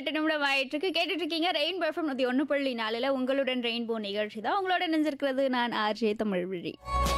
எட்டு நிமிடம் ஆயிட்டு இருக்கு கேட்டுட்டு இருக்கீங்க ரெயின்போ எஃப்எம் நூற்றி ஒன்று புள்ளி நாலில் உங்களுடன் ரெயின்போ நிகழ்ச்சி தான் உங்களோட நினைஞ்சிருக்கிறது நான் ஆர்ஜே தமிழ்விழி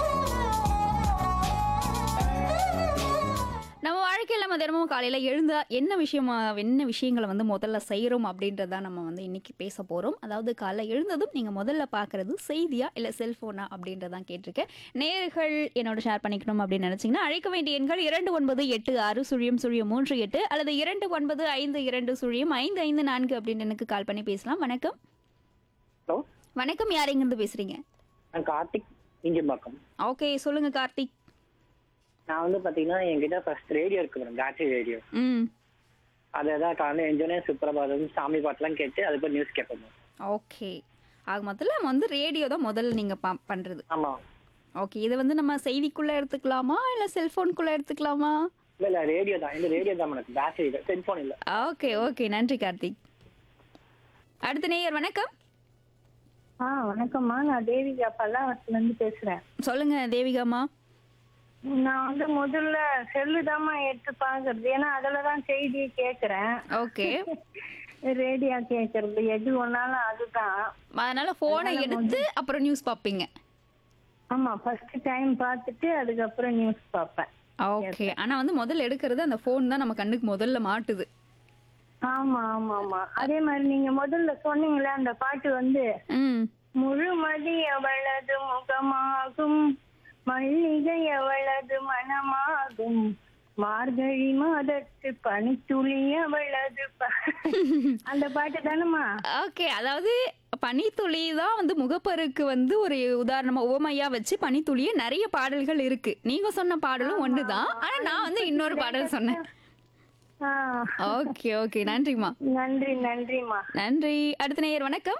நம்ம வாழ்க்கையில் நம்ம தினமும் காலையில் எழுந்தா என்ன விஷயமா என்ன விஷயங்களை வந்து முதல்ல செய்கிறோம் அப்படின்றத நம்ம வந்து இன்னைக்கு பேச போகிறோம் அதாவது காலைல எழுந்ததும் நீங்கள் முதல்ல பார்க்குறது செய்தியா இல்லை செல்ஃபோனா அப்படின்றதான் கேட்டிருக்கேன் நேர்கள் என்னோட ஷேர் பண்ணிக்கணும் அப்படின்னு நினச்சிங்கன்னா அழைக்க வேண்டிய எண்கள் இரண்டு ஒன்பது எட்டு ஆறு சுழியம் சுழியம் மூன்று எட்டு அல்லது இரண்டு ஒன்பது ஐந்து இரண்டு சுழியம் ஐந்து ஐந்து நான்கு அப்படின்னு எனக்கு கால் பண்ணி பேசலாம் வணக்கம் ஹலோ வணக்கம் யார் எங்கேருந்து பேசுகிறீங்க நான் கார்த்திக் இஞ்சிம்பாக்கம் ஓகே சொல்லுங்கள் கார்த்திக் நான் வந்து பாத்தீங்கன்னா என்கிட்ட ஃபர்ஸ்ட் ரேடியோ இருக்கு மேடம் பேட்டரி ரேடியோ ம் அதை தான் காலையில் எஞ்சோனே சுப்பிரபாதம் சாமி பாட்டுலாம் கேட்டு அதுக்கு நியூஸ் கேட்போம் மேம் ஓகே ஆக மொத்தத்தில் நம்ம வந்து ரேடியோ தான் முதல்ல நீங்கள் ப பண்ணுறது ஆமா ஓகே இது வந்து நம்ம செய்திக்குள்ளே எடுத்துக்கலாமா இல்லை செல்ஃபோனுக்குள்ளே எடுத்துக்கலாமா இல்ல இல்ல ரேடியோ தான் இந்த ரேடியோ தான் மேடம் பேட்டரி இல்லை செல்போன் இல்ல ஓகே ஓகே நன்றி கார்த்திக் அடுத்த நேயர் வணக்கம் ஆ வணக்கம்மா நான் தேவிகா பல்லாவரத்துல இருந்து பேசுறேன் சொல்லுங்க தேவிகாமா நான் வந்து முதல்ல செல்லு தாம்மா எடுத்து பாக்குறது ஏன்னா அதுலதான் செய்தியை கேக்குறேன் ஓகே ரேடியோ கேக்குறது எது ஒன்னாலும் அதுதான் அதனால ஃபோனை எடுத்து அப்புறம் நியூஸ் பார்ப்பீங்க ஆமா ஃபர்ஸ்ட் டைம் பார்த்துட்டு அதுக்கப்புறம் நியூஸ் பார்ப்பேன் ஓகே ஆனால் வந்து முதல்ல எடுக்கிறது அந்த ஃபோன் தான் நம்ம கண்ணுக்கு முதல்ல மாட்டுது ஆமா ஆமா ஆமா அதே மாதிரி நீங்க முதல்ல சொன்னீங்களே அந்த பாட்டு வந்து ம் முழுமதி அவளது முகமாகும் மல்லிகை அவளது மனமாகும் மார்கழி மாதத்து பனித்துளி அவளது ப- அந்த பாட்டு தானம்மா ஓகே அதாவது பனித்துளி தான் வந்து முகப்பருக்கு வந்து ஒரு உதாரணமா உவமையா வச்சு பனித்துளியே நிறைய பாடல்கள் இருக்கு நீங்க சொன்ன பாடலும் ஒன்று தான் ஆனா நான் வந்து இன்னொரு பாடல் சொன்னேன் ஆ, ஓகே ஓகே நன்றிம்மா நன்றி நன்றிம்மா நன்றி அடுத்த நேயர் வணக்கம்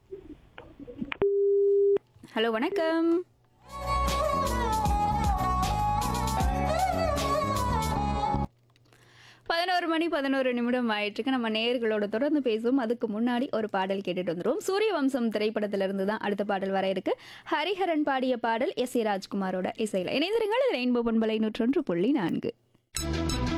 ஹலோ வணக்கம் பதினோரு மணி பதினோரு நிமிடம் ஆயிட்டுருக்கு நம்ம நேயர்களோட தொடர்ந்து பேசுவோம் அதுக்கு முன்னாடி ஒரு பாடல் கேட்டுட்டு வந்துரும் சூரிய வம்சம் திரைப்படத்திலிருந்து தான் அடுத்த பாடல் வர இருக்கு ஹரிஹரன் பாடிய பாடல் எஸ் ஏ ராஜ்குமாரோட இசையில இணைந்திருங்கள் இது ரெயின்போ பண்பலை நூற்றொன்று புள்ளி நான்கு